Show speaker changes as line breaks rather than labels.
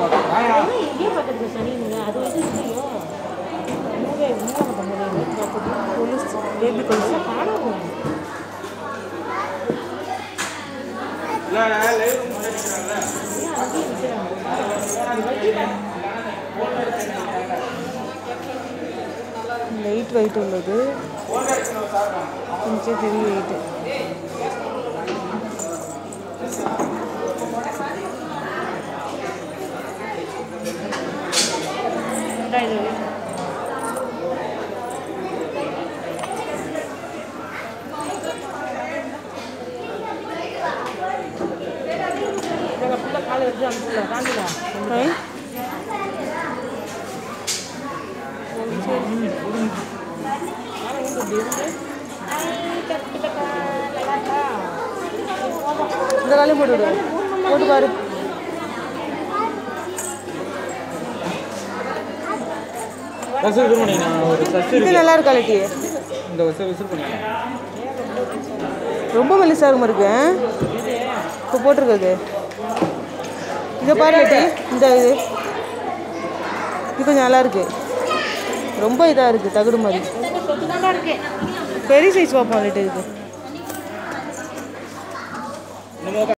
இங்கே பார்த்துருக்கு சனி நீங்கள் அது வந்து இல்லையோ மூவே மூவாக மூவே கொலுசு பேபி கொலுசு காணும் ஏன் அங்கேயே விற்கிறாங்க லைட் வெயிட் உள்ளது கொஞ்சம் ஹெவி வெயிட் காலை எடுத்து அனுப்பிடல காண்டிடா இந்த காலையும் போட்டு விடு போட்டு பாரு
விசில் இது பண்ணி நான் ஒரு சர்ச்
இது நல்லா இருக்கா லட்டி
இந்த விசில் விசில் பண்ணி
ரொம்ப மெலிசா இருக்க மாதிரி இருக்கு இப்போ போட்டிருக்கிறது இதை பாரு லட்டி இந்த இது இது கொஞ்சம் நல்லா இருக்கு ரொம்ப இதாக இருக்குது தகுடு மாதிரி பெரிய சைஸ் பார்ப்போம் லட்டு இது